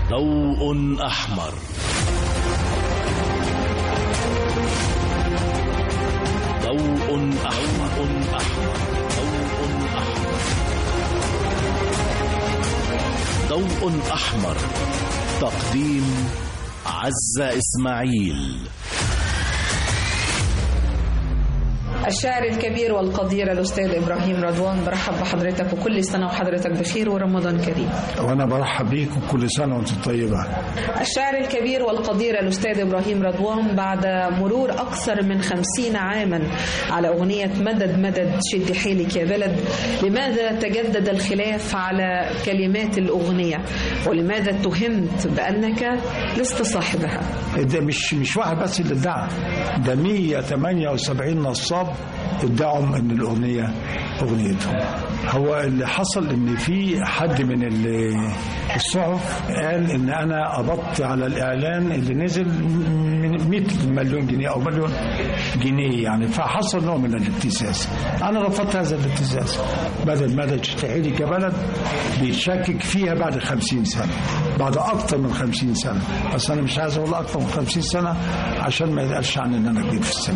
ضوء أحمر ضوء أحمر أحمر ضوء أحمر ضوء أحمر تقديم عزة إسماعيل الشاعر الكبير والقدير الأستاذ إبراهيم رضوان برحب بحضرتك وكل سنة وحضرتك بخير ورمضان كريم وانا برحب بيكم كل سنه وانتم طيبه الشاعر الكبير والقدير الأستاذ إبراهيم رضوان بعد مرور أكثر من خمسين عاما على أغنية مدد مدد شد حيلك يا بلد لماذا تجدد الخلاف على كلمات الأغنية ولماذا اتهمت بأنك لست صاحبها ده مش مش واحد بس اللي ادعى ده 178 نصاب ادعوا ان الاغنيه اغنيتهم هو اللي حصل ان في حد من ال- الصحف قال ان انا قبضت على الاعلان اللي نزل من 100 مليون جنيه او مليون جنيه يعني فحصل نوع من الابتزاز انا رفضت هذا الابتزاز بدل مدى تستحيلي كبلد بيتشكك فيها بعد 50 سنه بعد اكتر من 50 سنه بس انا مش عايز اقول اكتر من 50 سنه عشان ما يتقالش عني ان انا كبير في السن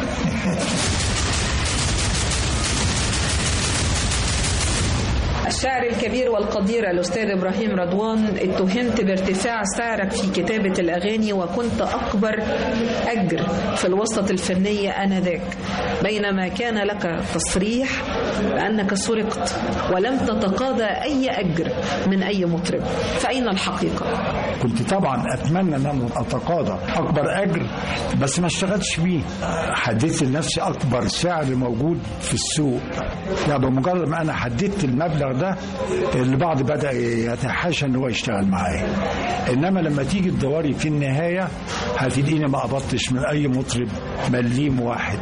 الشاعر الكبير والقدير الأستاذ إبراهيم رضوان اتهمت بارتفاع سعرك في كتابة الأغاني وكنت أكبر أجر في الوسط الفنية آنذاك بينما كان لك تصريح بأنك سرقت ولم تتقاضى أي أجر من أي مطرب فأين الحقيقة؟ كنت طبعا اتمنى ان انا اتقاضى اكبر اجر بس ما اشتغلتش بيه حددت لنفسي اكبر سعر موجود في السوق يعني بمجرد ما انا حددت المبلغ ده البعض بدا يتحاشى ان هو يشتغل معايا انما لما تيجي تدوري في النهايه هتلاقيني ما قبضتش من اي مطرب مليم واحد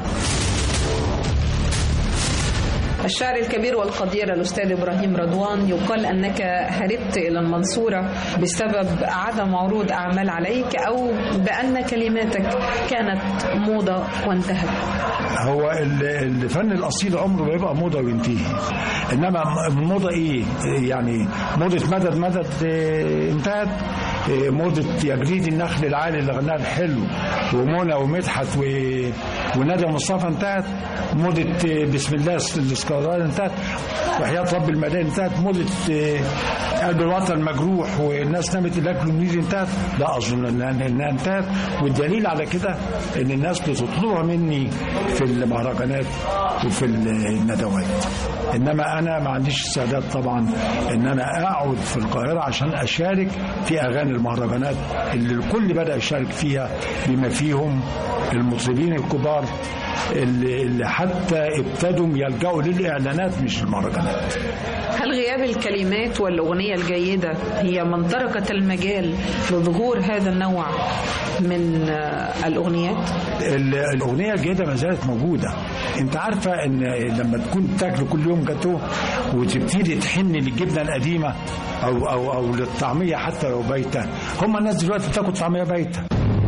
الشاعر الكبير والقدير الأستاذ إبراهيم رضوان يقال أنك هربت إلى المنصورة بسبب عدم عروض أعمال عليك أو بأن كلماتك كانت موضة وانتهت هو ال- الفن الاصيل عمره ما يبقى موضه وينتهي انما الموضه ايه يعني موضه مدد مدد آه، انتهت آه، موضه يا جريد النخل العالي اللي غناها الحلو ومنى ومدحت و... وندى مصطفى انتهت موضه آه، بسم الله الاسكندراني انتهت وحياه رب المدائن انتهت موضه آه، قلب الوطن مجروح والناس نامت الاكل والنيل انتهت لا اظن انها إنها انتهت والدليل على كده ان الناس بتطلبها مني في المهرجانات وفي الندوات انما انا ما عنديش استعداد طبعا ان انا اقعد في القاهره عشان اشارك في اغاني المهرجانات اللي الكل بدا يشارك فيها بما فيهم المطربين الكبار اللي اللي حتى ابتدوا يلجأوا للاعلانات مش المهرجانات هل غياب الكلمات والأغنية الجيدة هي من تركت المجال لظهور هذا النوع من آه، الأغنيات؟ ال- الاغنيه الجيده ما زالت موجوده انت عارفه ان لما تكون تاكل كل يوم جاتوه وتبتدي تحن للجبنه القديمه او او او للطعميه حتى لو بايته هم الناس دلوقتي بتاكل طعميه بايته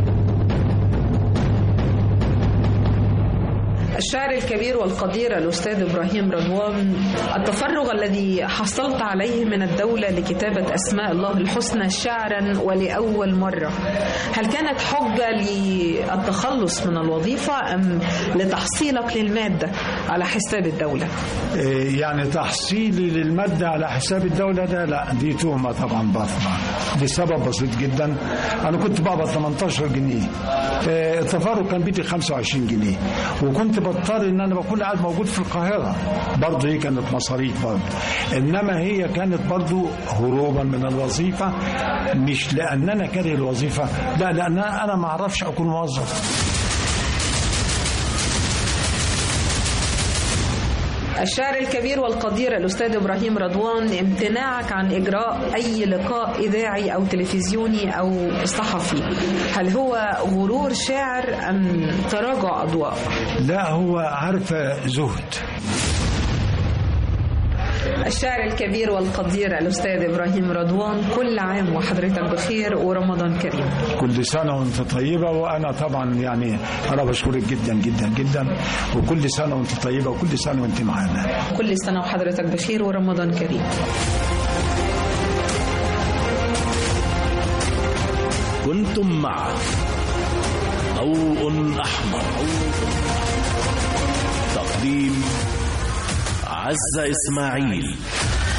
الشاعر الكبير والقدير الأستاذ إبراهيم رضوان التفرغ الذي حصلت عليه من الدولة لكتابة أسماء الله الحسنى شعرا ولأول مرة هل كانت حجة للتخلص من الوظيفة أم لتحصيلك للمادة على حساب الدولة إيه يعني تحصيلي للماده على حساب الدوله ده لا دي تهمه طبعا باطله لسبب بسيط جدا انا كنت بقبض 18 جنيه إيه التفرغ كان بيدي 25 جنيه وكنت بضطر ان انا بكون قاعد موجود في القاهره برضه هي كانت مصاريف برضه انما هي كانت برضه هروبا من الوظيفه مش لان انا كاره الوظيفه لا لان انا ما اعرفش اكون موظف الشاعر الكبير والقدير الأستاذ إبراهيم رضوان امتناعك عن إجراء أي لقاء إذاعي أو تلفزيوني أو صحفي هل هو غرور شاعر أم تراجع أضواء؟ لا هو عارفه زهد الشاعر الكبير والقدير الأستاذ إبراهيم رضوان كل عام وحضرتك بخير ورمضان كريم كل سنة وانت طيبة وأنا طبعا يعني أنا بشكرك جدا جدا جدا وكل سنة وانت طيبة وكل سنة وانت معانا كل سنة وحضرتك بخير ورمضان كريم كنتم مع ضوء أحمر تقديم عزة إسماعيل